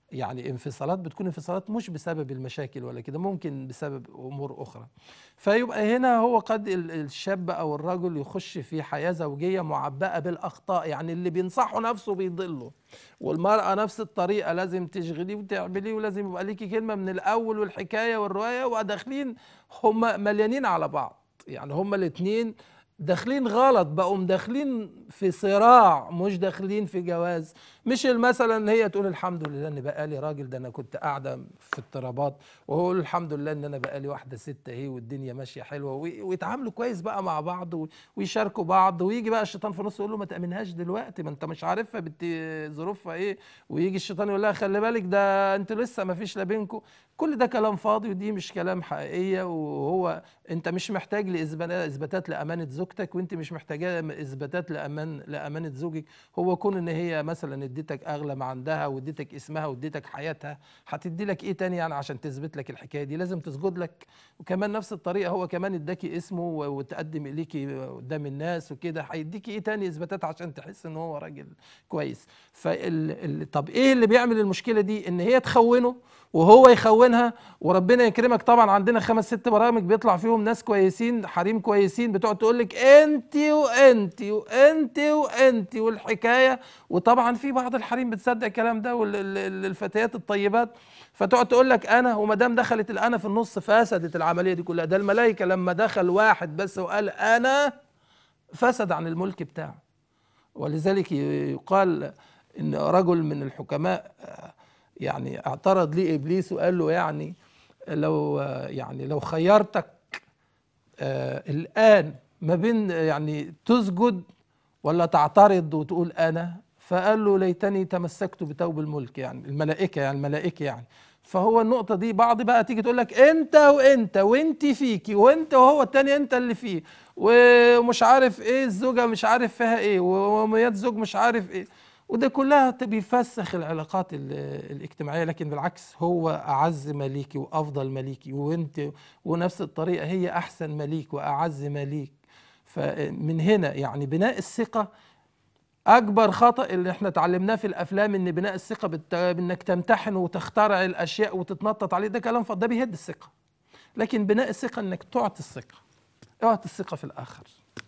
يعني انفصالات بتكون انفصالات مش بسبب المشاكل ولا كده ممكن بسبب امور اخرى فيبقى هنا هو قد ال- الشاب او الرجل يخش في حياه زوجيه معبأه بالاخطاء يعني اللي بينصحه نفسه بيضله والمراه نفس الطريقه لازم تشغليه وتعمليه ولازم يبقى ليكي كلمه من الاول والحكايه والروايه وداخلين هم مليانين على بعض يعني هم الاثنين داخلين غلط بقوا داخلين في صراع مش داخلين في جواز مش مثلا ان هي تقول الحمد لله ان بقالي راجل ده انا كنت قاعده في اضطرابات وهو يقول الحمد لله ان انا بقالي واحده ست اهي والدنيا ماشيه حلوه وي- ويتعاملوا كويس بقى مع بعض و- ويشاركوا بعض ويجي بقى الشيطان في النص يقول له ما تامنهاش دلوقتي ما انت مش عارفها بت ظروفها ايه ويجي الشيطان يقول لها خلي بالك ده انتوا لسه ما فيش لا بينكم كل ده كلام فاضي ودي مش كلام حقيقيه وهو انت مش محتاج لإثبات- اثباتات لامانه زوجتك وانت مش محتاجه اثباتات لامان لامانه زوجك هو كون ان هي مثلا اديتك اغلى ما عندها واديتك اسمها واديتك حياتها هتدي لك ايه تاني يعني عشان تثبت لك الحكايه دي لازم تسجد لك وكمان نفس الطريقه هو كمان اداكي اسمه و- وتقدم اليكي قدام الناس وكده هيديكي ايه تاني اثباتات عشان تحس ان هو راجل كويس فال ال- طب ايه اللي بيعمل المشكله دي ان هي تخونه وهو يخونها وربنا يكرمك طبعا عندنا خمس ست برامج بيطلع فيهم ناس كويسين حريم كويسين بتقعد تقول لك انت وانت وانت وانت والحكايه وطبعا في بعض الحريم بتصدق الكلام ده والفتيات الطيبات فتقعد تقول لك انا وما دام دخلت الانا في النص فسدت العمليه دي كلها ده الملائكه لما دخل واحد بس وقال انا فسد عن الملك بتاعه ولذلك يقال ان رجل من الحكماء آه، يعني اعترض ليه ابليس وقال له يعني لو آه، يعني لو خيرتك آه، الان ما بين يعني تسجد ولا تعترض وتقول انا فقال له ليتني تمسكت بثوب الملك يعني الملائكه يعني الملائكه يعني فهو النقطه دي بعض بقى تيجي تقول لك انت وانت وانت فيكي وانت وهو التاني انت اللي فيه ومش عارف ايه الزوجه مش عارف فيها ايه وميات زوج مش عارف ايه وده كلها بيفسخ العلاقات ال- الاجتماعيه لكن بالعكس هو اعز مليكي وافضل مليكي وانت ونفس الطريقه هي احسن مليك واعز مليك فمن هنا يعني بناء الثقه اكبر خطا اللي احنا اتعلمناه في الافلام ان بناء الثقه بالت... بانك تمتحن وتخترع الاشياء وتتنطط عليه ده كلام فاضي ده بيهد الثقه لكن بناء الثقه انك تعطي الثقه اعطي الثقه في الاخر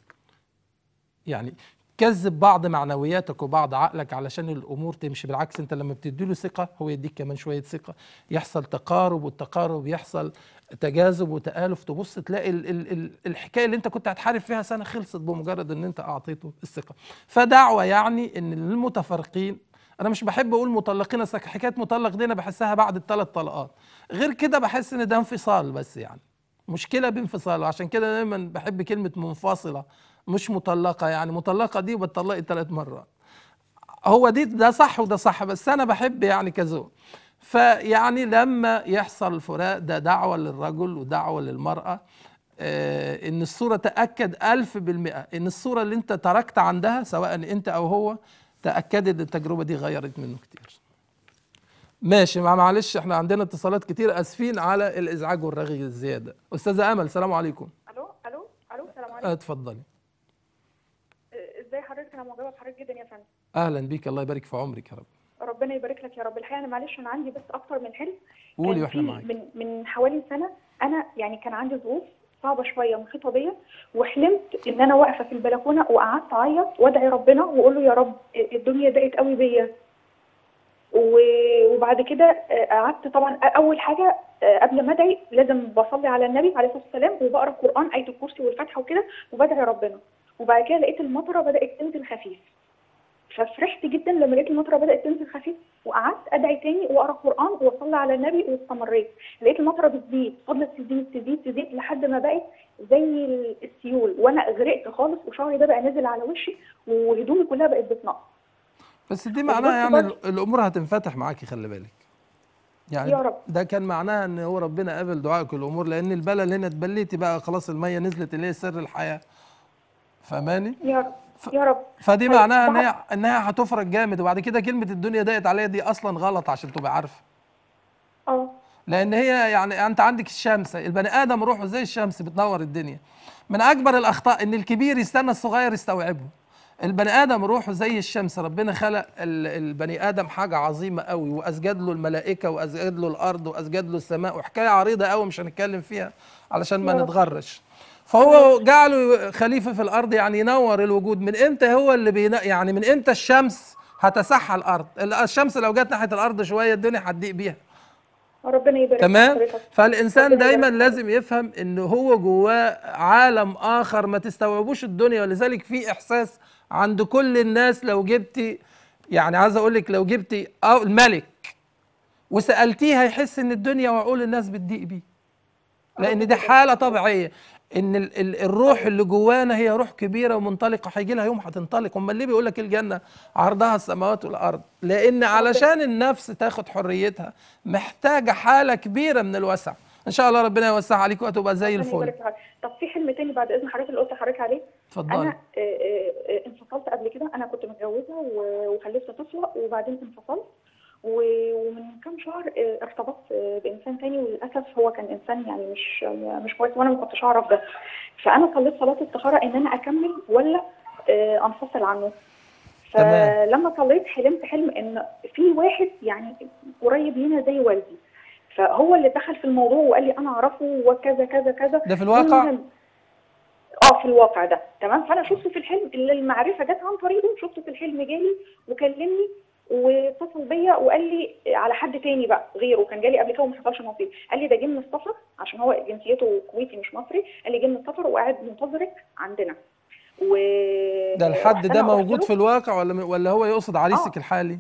يعني كذب بعض معنوياتك وبعض عقلك علشان الامور تمشي بالعكس انت لما بتدي له ثقه هو يديك كمان شويه ثقه يحصل تقارب والتقارب يحصل تجاذب وتآلف تبص تلاقي ال ال ال الحكايه اللي انت كنت هتحارب فيها سنه خلصت بمجرد ان انت اعطيته الثقه فدعوه يعني ان المتفرقين انا مش بحب اقول مطلقين اصل حكايه مطلق دي انا بحسها بعد الثلاث طلقات غير كده بحس ان ده انفصال بس يعني مشكله بانفصال وعشان كده دايما بحب كلمه منفصله مش مطلقه يعني مطلقه دي وبتطلقي ثلاث مرات هو دي ده صح وده صح بس انا بحب يعني كذوق فيعني لما يحصل فراق ده دعوه للرجل ودعوه للمراه آه ان الصوره تاكد ألف بالمئه ان الصوره اللي انت تركت عندها سواء انت او هو تاكدت التجربه دي غيرت منه كتير ماشي مع معلش احنا عندنا اتصالات كتير اسفين على الازعاج والرغي الزياده استاذه امل السلام عليكم الو الو الو السلام آه، عليكم اتفضلي آه، ازاي حضرتك انا معجبه بحضرتك جدا يا فندم اهلا بيك الله يبارك في عمرك يا رب ربنا يبارك لك يا رب الحقيقه انا معلش انا عندي بس اكتر من حلم قولي كان واحنا في معاك من من حوالي سنه انا يعني كان عندي ظروف صعبه شويه محيطه بيا وحلمت ان انا واقفه في البلكونه وقعدت اعيط وادعي ربنا واقول له يا رب الدنيا ضاقت قوي بيا و- وبعد كده آه، قعدت طبعا اول حاجه آه، قبل ما ادعي لازم بصلي على النبي عليه الصلاه والسلام وبقرا القران ايه الكرسي والفاتحه وكده وبدعي ربنا وبعد كده لقيت المطره بدات تنزل خفيف ففرحت جدا لما لقيت المطره بدات تنزل خفيف وقعدت ادعي تاني واقرا قران واصلي على النبي واستمريت لقيت المطره بتزيد فضلت تزيد تزيد تزيد لحد ما بقت زي ال- السيول وانا غرقت خالص وشعري ده بقى نازل على وشي وهدومي كلها بقت بتنقط بس دي معناها يعني برضه- ال- الامور هتنفتح معاكي خلي بالك يعني يا رب. ده كان معناها ان هو ربنا قبل دعائك الامور لان البلل هنا اتبليتي بقى خلاص الميه نزلت اللي هي سر الحياه فاهماني يا رب يا رب فدي طيب، معناها ان بعد- هي انها هتفرج جامد وبعد كده كلمه الدنيا ضاقت عليا دي اصلا غلط عشان تبقى عارفه اه لان هي يعني انت عندك الشمس البني ادم روحه زي الشمس بتنور الدنيا من اكبر الاخطاء ان الكبير يستنى الصغير يستوعبه البني ادم روحه زي الشمس ربنا خلق ال- البني ادم حاجه عظيمه قوي واسجد له الملائكه واسجد له الارض واسجد له السماء وحكايه عريضه قوي مش هنتكلم فيها علشان ما يا رب. نتغرش فهو جعله خليفه في الارض يعني ينور الوجود من امتى هو اللي بينا يعني من امتى الشمس هتسحى الارض ال- الشمس لو جت ناحيه الارض شويه الدنيا هتضيق بيها ربنا يبارك في تمام حضرتك. فالانسان ربنا دايما يبارك. لازم يفهم ان هو جواه عالم اخر ما تستوعبوش الدنيا ولذلك في احساس عند كل الناس لو جبتي يعني عايز اقول لك لو جبتي أو الملك وسالتيه هيحس ان الدنيا وعقول الناس بتضيق بيه لان دي حاله طبيعيه ان ال ال الروح اللي جوانا هي روح كبيره ومنطلقه هيجي لها يوم هتنطلق امال ليه بيقول لك الجنه عرضها السماوات والارض لان علشان النفس تاخد حريتها محتاجه حاله كبيره من الوسع ان شاء الله ربنا يوسع عليك وهتبقى زي ربنا الفل يبارك في حضرتك. طب في حلم تاني بعد اذن حضرتك اللي قلت لحضرتك عليه اتفضلي انا آه، آه، آه، انفصلت قبل كده انا كنت متجوزه و- وخلفت طفله وبعدين انفصلت و- ومن كام شهر آه، ارتبطت آه، بانسان تاني وللاسف هو كان انسان يعني مش مش كويس وانا ما كنتش اعرف ده فانا صليت صلاه استخاره ان انا اكمل ولا آه، انفصل عنه تمام. فلما صليت حلمت حلم ان في واحد يعني قريب لينا زي والدي فهو اللي دخل في الموضوع وقال لي انا اعرفه وكذا كذا كذا ده في الواقع المهم- اه في الواقع ده تمام فانا شفته في الحلم اللي المعرفه جت عن طريقه شفته في الحلم جالي وكلمني واتصل بيا وقال لي على حد تاني بقى غيره كان جالي قبل كده وما حصلش نصيب قال لي ده جه من السفر عشان هو جنسيته كويتي مش مصري قال لي جه من السفر وقاعد منتظرك عندنا و ده الحد ده فأنا رحت موجود له. في الواقع ولا ولا هو يقصد عريسك آه. الحالي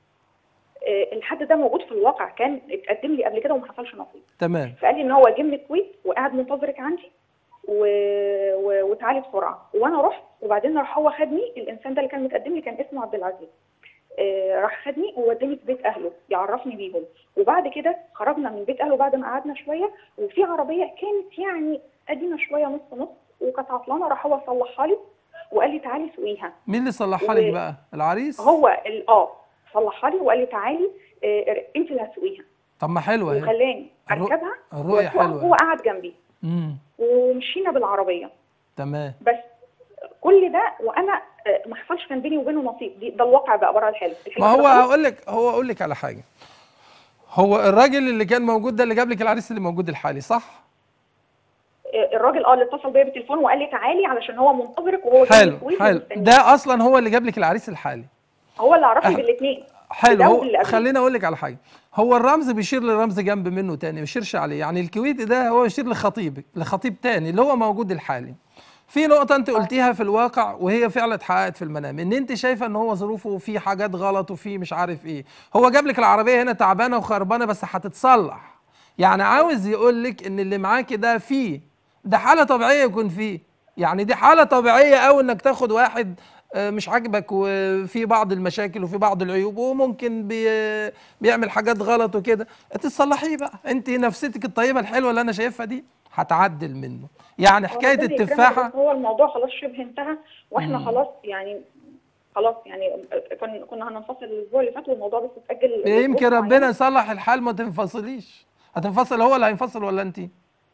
آه، الحد ده موجود في الواقع كان اتقدم لي قبل كده وما حصلش نصيب تمام فقال لي ان هو جه من الكويت وقاعد منتظرك عندي و... و... وتعالي بسرعه وانا رحت وبعدين راح هو خدني الانسان ده اللي كان متقدم لي كان اسمه عبد العزيز آه راح خدني ووداني في بيت اهله يعرفني بيهم وبعد كده خرجنا من بيت اهله بعد ما قعدنا شويه وفي عربيه كانت يعني قديمه شويه نص نص وكانت عطلانه راح هو صلحها لي وقال لي تعالي سوقيها مين اللي صلحها لك و- بقى العريس هو ال- اه صلحها لي وقال لي تعالي آه انت اللي هتسوقيها طب ما حلوه اهي وخلاني الرؤ- اركبها الرؤيه وأسوقها حلوه وهو قعد جنبي امم ومشينا بالعربيه تمام بس كل ده وانا آه، ما حصلش كان بيني وبينه نصيب دي ده الواقع بقى بره الحلم الحلم ما هو ده خلاص. هقول لك هو اقول لك على حاجه هو الراجل اللي كان موجود ده اللي جاب لك العريس اللي موجود الحالي صح آه، الراجل اه اللي اتصل بيا بالتليفون وقال لي تعالي علشان هو منتظرك وهو جاي من حلو الكويت حلو ومستنيك. ده اصلا هو اللي جاب لك العريس الحالي هو اللي عرفني أه. بالاثنين حلو ده هو واللي قبليه. خليني اقول لك على حاجه هو الرمز بيشير لرمز جنب منه تاني ما يشيرش عليه يعني الكويتي ده هو يشير لخطيب لخطيب تاني اللي هو موجود الحالي في نقطة أنت قلتيها في الواقع وهي فعلا اتحققت في المنام إن أنت شايفة إن هو ظروفه فيه حاجات غلط وفيه مش عارف إيه هو جاب لك العربية هنا تعبانة وخربانة بس هتتصلح يعني عاوز يقول لك إن اللي معاكي ده فيه ده حالة طبيعية يكون فيه يعني دي حالة طبيعية أوي إنك تاخد واحد آه، مش عاجبك وفي بعض المشاكل وفي بعض العيوب وممكن بي بيعمل حاجات غلط وكده تصلحيه بقى انت نفسيتك الطيبه الحلوه اللي انا شايفها دي هتعدل منه يعني حكايه ربنا يكرمك، التفاحه بس هو الموضوع خلاص شبه انتهى واحنا مم. خلاص يعني خلاص يعني كنا كنا هننفصل الاسبوع اللي فات والموضوع بس اتاجل لأسبوع يمكن معين. ربنا يصلح الحال ما تنفصليش هتنفصل هو اللي هينفصل ولا انت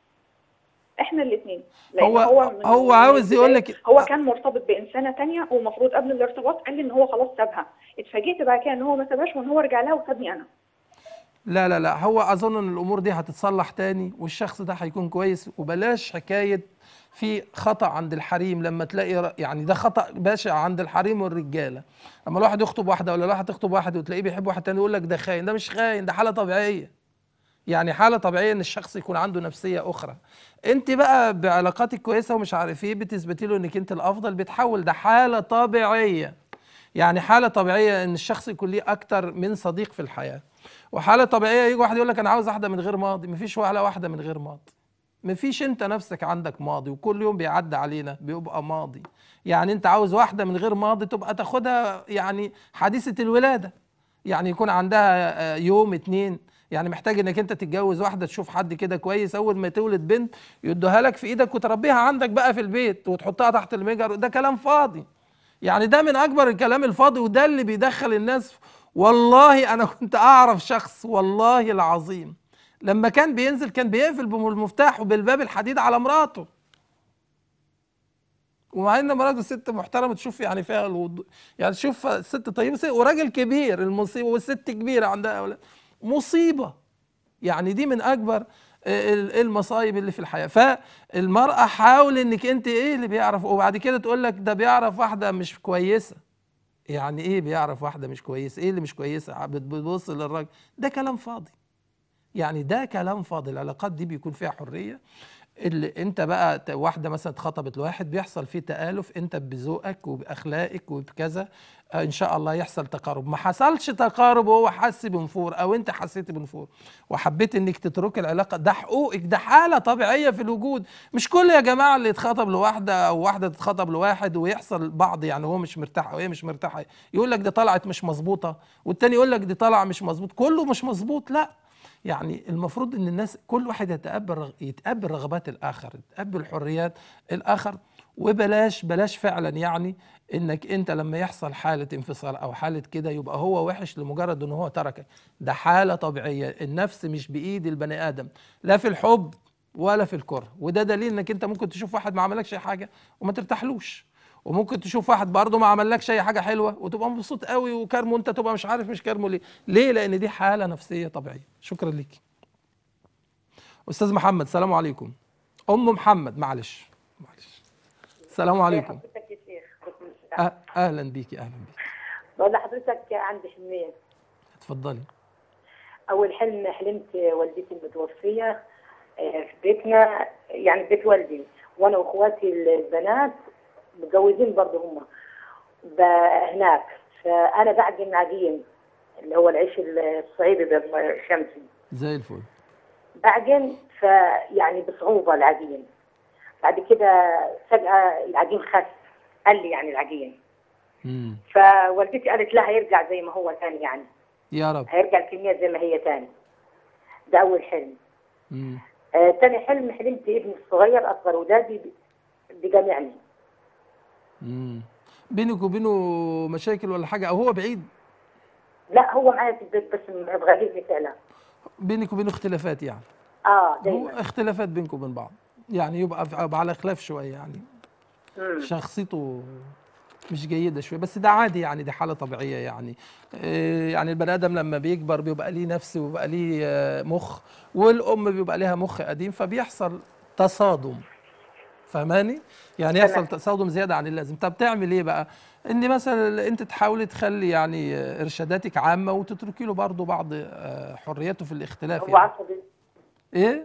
احنا الاثنين هو- هو من هو من عاوز يقول البداية لك- هو كان مرتبط بانسانه تانية ومفروض قبل الارتباط قال لي ان هو خلاص سابها اتفاجئت بعد كده ان هو ما سابهاش وان هو رجع لها وسابني انا لا لا لا هو اظن ان الامور دي هتتصلح تاني والشخص ده هيكون كويس وبلاش حكايه في خطا عند الحريم لما تلاقي ر- يعني ده خطا بشع عند الحريم والرجاله لما الواحد يخطب واحده ولا الواحد تخطب واحد وتلاقيه بيحب واحد تاني يقول لك ده خاين ده مش خاين ده حاله طبيعيه يعني حاله طبيعيه ان الشخص يكون عنده نفسيه اخرى انت بقى بعلاقاتك كويسه ومش عارف ايه بتثبتي له انك انت الافضل بتحول ده حاله طبيعيه يعني حاله طبيعيه ان الشخص يكون ليه اكتر من صديق في الحياه وحاله طبيعيه يجي واحد يقول لك انا عاوز واحده من غير ماضي مفيش ولا واحده من غير ماضي مفيش انت نفسك عندك ماضي وكل يوم بيعدي علينا بيبقى ماضي يعني انت عاوز واحده من غير ماضي تبقى تاخدها يعني حديثه الولاده يعني يكون عندها آه، يوم اتنين يعني محتاج انك انت تتجوز واحده تشوف حد كده كويس اول ما تولد بنت يدوها لك في ايدك وتربيها عندك بقى في البيت وتحطها تحت المجر ده كلام فاضي يعني ده من اكبر الكلام الفاضي وده اللي بيدخل الناس والله انا كنت اعرف شخص والله العظيم لما كان بينزل كان بيقفل بالمفتاح وبالباب الحديد على مراته ومع ان مراته ست محترمه تشوف يعني فيها الوضوء يعني تشوف ست طيبه ست- وراجل كبير المصيبه والست كبيره عندها اولاد مصيبه يعني دي من اكبر ال- المصايب اللي في الحياه فالمراه حاول انك انت ايه اللي بيعرف وبعد كده تقول لك ده بيعرف واحده مش كويسه يعني ايه بيعرف واحده مش كويسه ايه اللي مش كويسه بت- بتبص للراجل ده كلام فاضي يعني ده كلام فاضي العلاقات دي بيكون فيها حريه اللي انت بقى ت- واحده مثلا اتخطبت لواحد بيحصل فيه تآلف انت بذوقك وباخلاقك وبكذا آه، ان شاء الله يحصل تقارب ما حصلش تقارب وهو حس بنفور او انت حسيت بنفور وحبيت انك تترك العلاقه ده حقوقك ده حاله طبيعيه في الوجود مش كل يا جماعه اللي يتخطب لواحده او واحده تتخطب لواحد ويحصل بعض يعني هو مش مرتاح او هي مش مرتاحه يقول لك دي طلعت مش مظبوطه والتاني يقول لك دي طالعه مش مظبوط كله مش مظبوط لا يعني المفروض ان الناس كل واحد يتقبل رغ- يتقبل رغبات الاخر يتقبل حريات الاخر وبلاش بلاش فعلا يعني انك انت لما يحصل حاله انفصال او حاله كده يبقى هو وحش لمجرد ان هو تركك ده حاله طبيعيه النفس مش بايد البني ادم لا في الحب ولا في الكره وده دليل انك انت ممكن تشوف واحد ما عملكش اي حاجه وما ترتاحلوش وممكن تشوف واحد برضه ما عملكش اي حاجه حلوه وتبقى مبسوط قوي وكارمه انت تبقى مش عارف مش كارمه ليه ليه لان دي حاله نفسيه طبيعيه شكرا ليك استاذ محمد السلام عليكم ام محمد معلش معلش السلام عليكم حضرتك يا شيخ عليكم السلام. أه اهلا بيكي اهلا بيكي بقول لحضرتك عندي حلمين اتفضلي اول حلم حلمت والدتي المتوفيه آه، في بيتنا يعني بيت والدي وانا واخواتي البنات متجوزين برضه هم هناك فانا بعجن عجين اللي هو العيش الصعيدي ده الشمسي زي الفل بعجن فيعني بصعوبه العجين بعد كده فجاه العجين خس قال لي يعني العجين امم فوالدتي قالت لا هيرجع زي ما هو تاني يعني يا رب هيرجع الكميات زي ما هي تاني ده اول حلم امم آه تاني حلم حلمت ابني الصغير اصغر ولادي بجامعني امم بينك وبينه مشاكل ولا حاجه او هو بعيد لا هو معايا في البيت بس بغلبني فعلا بينك وبينه اختلافات يعني اه هو دايما اختلافات بينكم وبين بعض يعني يبقى في- يبقى على خلاف شويه يعني مم. شخصيته مش جيدة شوية بس ده عادي يعني دي حالة طبيعية يعني إيه يعني البني آدم لما بيكبر بيبقى ليه نفس وبيبقى ليه آه، مخ والأم بيبقى ليها مخ قديم فبيحصل تصادم فهماني؟ يعني يحصل تصادم زيادة عن اللازم طب تعمل ايه بقى؟ ان مثلا انت تحاولي تخلي يعني آه، ارشاداتك عامة وتتركي له برضه بعض آه، حريته في الاختلاف هو يعني. عصبي ايه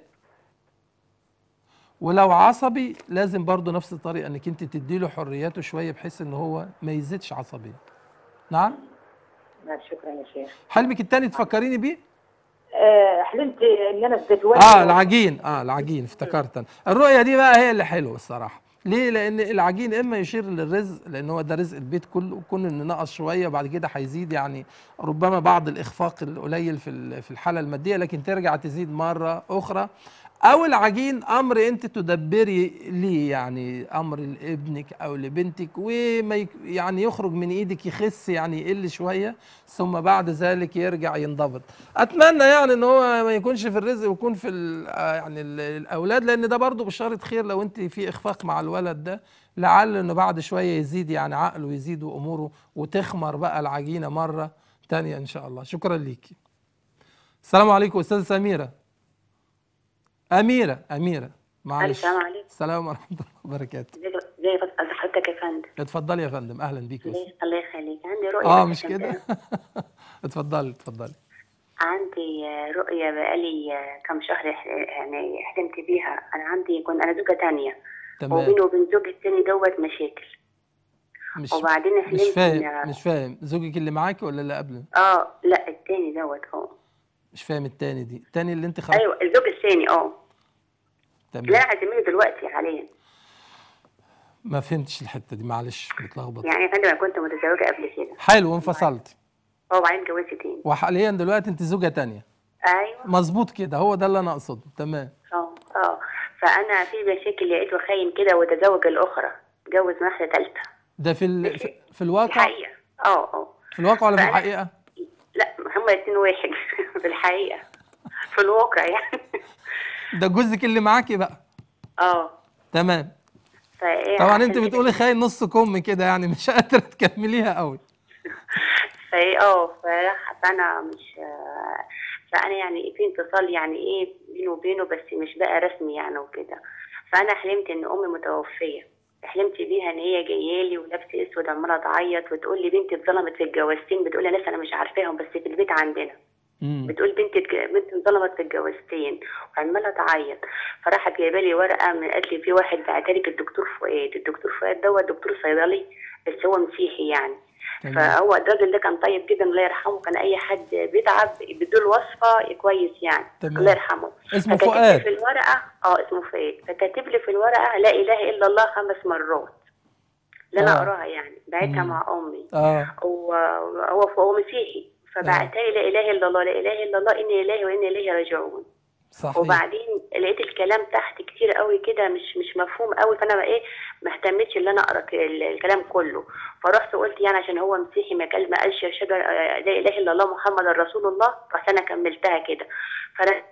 ولو عصبي لازم برضه نفس الطريقه انك انت تدي له حرياته شويه بحيث ان هو ما يزيدش عصبيه نعم نعم شكرا يا شيخ حلمك التاني تفكريني بيه آه حلمت ان انا في بيت والدي اه العجين اه العجين افتكرت أنا. الرؤيه دي بقى هي اللي حلوه الصراحه ليه لان العجين اما يشير للرزق لان هو ده رزق البيت كله وكون ان نقص شويه وبعد كده هيزيد يعني ربما بعض الاخفاق القليل في ال- في الحاله الماديه لكن ترجع تزيد مره اخرى او العجين امر انت تدبري ليه يعني امر لابنك او لبنتك وما يك- يعني يخرج من ايدك يخس يعني يقل شويه ثم بعد ذلك يرجع ينضبط اتمنى يعني ان هو ما يكونش في الرزق ويكون في ال- آه يعني ال- الاولاد لان ده برضو بشاره خير لو انت في اخفاق مع الولد ده لعل انه بعد شويه يزيد يعني عقله يزيد واموره وتخمر بقى العجينه مره تانية ان شاء الله شكرا ليكي السلام عليكم استاذه سميره اميره اميره معلش السلام عليكم. السلام ورحمه الله وبركاته زي زي فض- حضرتك يا فندم اتفضلي يا فندم اهلا بيك الله الله يخليك عندي رؤية اه بس مش عشان كده اتفضلي اتفضلي عندي آه، رؤية بقالي آه، كم شهر ح- يعني حلمت بيها أنا عندي كنت أنا زوجة تانية تمام وبيني وبين زوجي التاني دوت مشاكل مش وبعدين مش حلمت فاهم إن- مش فاهم زوجك اللي معاكي ولا اللي قبله اه لا التاني دوت هو مش فاهم التاني دي التاني اللي انت خلاص أيوه الزوج الثاني اه لا تمام عازمينه دلوقتي حاليا ما فهمتش الحته دي معلش متلخبط يعني يا فندم أنا كنت متزوجة قبل كده حلو انفصلت هو بعدين اتجوزت تاني وحاليا دلوقتي انت زوجه تانية أيوه مظبوط كده هو ده اللي انا اقصده تمام اه اه فأنا في مشاكل لقيته خاين كده وتزوج الأخرى اتجوز واحدة تالتة ده في ال... ماشي. في- في الواقع الحقيقة اه اه في الواقع ولا في فأنا- الحقيقه لا هما الاتنين واحد في الحقيقة في الواقع يعني ده جوزك اللي معاكي بقى اه تمام فايه طبعا عشان انت كده- بتقولي خاين نص كم كده يعني مش قادره تكمليها قوي فايه اه فراح فانا مش آه، فانا يعني في انفصال يعني ايه بينه وبينه بس مش بقى رسمي يعني وكده فانا حلمت ان امي متوفيه حلمت بيها ان هي جايه لي ولابسه اسود عماله تعيط وتقول لي بنتي اتظلمت في الجوازتين بتقول لي لسه انا مش عارفاهم بس في البيت عندنا مم. بتقول بنتي اتج- بنتي انظلمت في الجوازتين وعماله تعيط فراحت جايبه لي ورقه من قالت لي في واحد بعتها لك الدكتور فؤاد الدكتور فؤاد دوت دكتور صيدلي بس هو مسيحي يعني تمام. فهو الراجل ده كان طيب جدا الله يرحمه كان اي حد بيتعب بيدوله وصفه كويس يعني تمام. الله يرحمه اسمه فكاتب لي فؤاد. في الورقه اه اسمه فؤاد فكاتب لي في الورقه لا اله الا الله خمس مرات اللي انا آه. اقراها يعني بعتها مم. مع امي اه هو هو هو مسيحي فبعتها لي لا اله الا الله لا اله الا الله اني اليه وانا اليه راجعون صحيح وبعدين لقيت الكلام تحت كتير قوي كده مش مش مفهوم قوي فانا بقى ايه ما اهتمتش ان انا اقرا ك- ال- الكلام كله فرحت قلت يعني عشان هو مسيحي ما قال ما قالش اشهد أن لا اله الا الله محمد رسول الله رحت انا كملتها كده فانا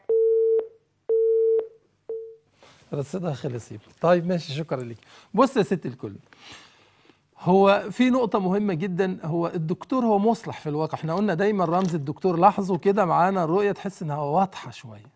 رصيدها خلص يبقى. طيب ماشي شكرا لك بص يا ست الكل هو في نقطة مهمة جدا هو الدكتور هو مصلح في الواقع احنا قلنا دايما رمز الدكتور لاحظوا كده معانا الرؤية تحس انها واضحة شوية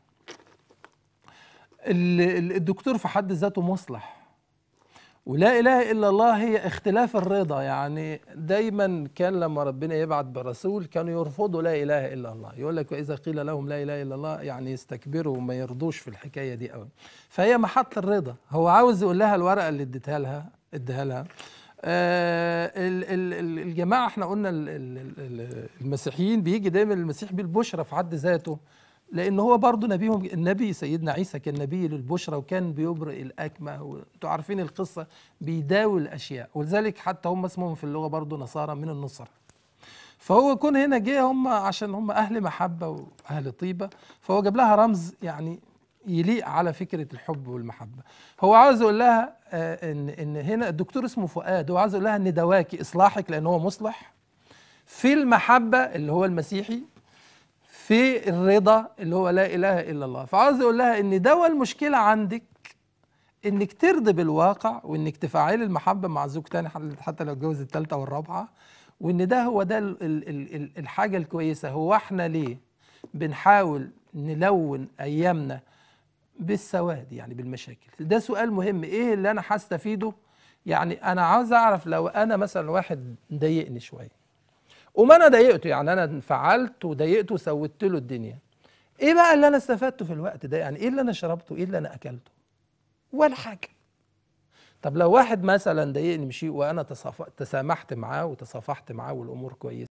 ال- ال- الدكتور في حد ذاته مصلح ولا اله الا الله هي اختلاف الرضا يعني دايما كان لما ربنا يبعث برسول كانوا يرفضوا لا اله الا الله يقول لك واذا قيل لهم لا اله الا الله يعني يستكبروا وما يرضوش في الحكايه دي قوي فهي محط الرضا هو عاوز يقول لها الورقه اللي اديتها لها اديها لها آه ال- ال- ال- الجماعه احنا قلنا ال- ال- ال- المسيحيين بيجي دايما المسيح بالبشرى في حد ذاته لان هو برضه نبيهم النبي سيدنا عيسى كان نبي للبشرى وكان بيبرئ الاكمه وانتوا عارفين القصه بيداوي الاشياء ولذلك حتى هم اسمهم في اللغه برضه نصارى من النصر فهو كون هنا جه هم عشان هم اهل محبه واهل طيبه فهو جاب لها رمز يعني يليق على فكره الحب والمحبه هو عاوز يقول لها آه، ان ان هنا الدكتور اسمه فؤاد هو عاوز يقول لها ان دواكي اصلاحك لان هو مصلح في المحبه اللي هو المسيحي في الرضا اللي هو لا اله الا الله فعاوز يقول لها ان دوا المشكله عندك انك ترضي بالواقع وانك تفعلي المحبه مع زوج تاني حتى- حتى لو اتجوز الثالثه والرابعه وان ده هو ده ال- ال- ال- ال- الحاجه الكويسه هو احنا ليه بنحاول نلون ايامنا بالسواد يعني بالمشاكل ده سؤال مهم ايه اللي انا هستفيده يعني انا عاوز اعرف لو انا مثلا واحد ضايقني شويه وما انا ضايقته يعني انا انفعلت وضايقته وسودت له الدنيا ايه بقى اللي انا استفدته في الوقت ده يعني ايه اللي انا شربته ايه اللي انا اكلته ولا حاجه طب لو واحد مثلا ضايقني بشيء وانا تصاف- تسامحت معاه وتصافحت معاه والامور كويسه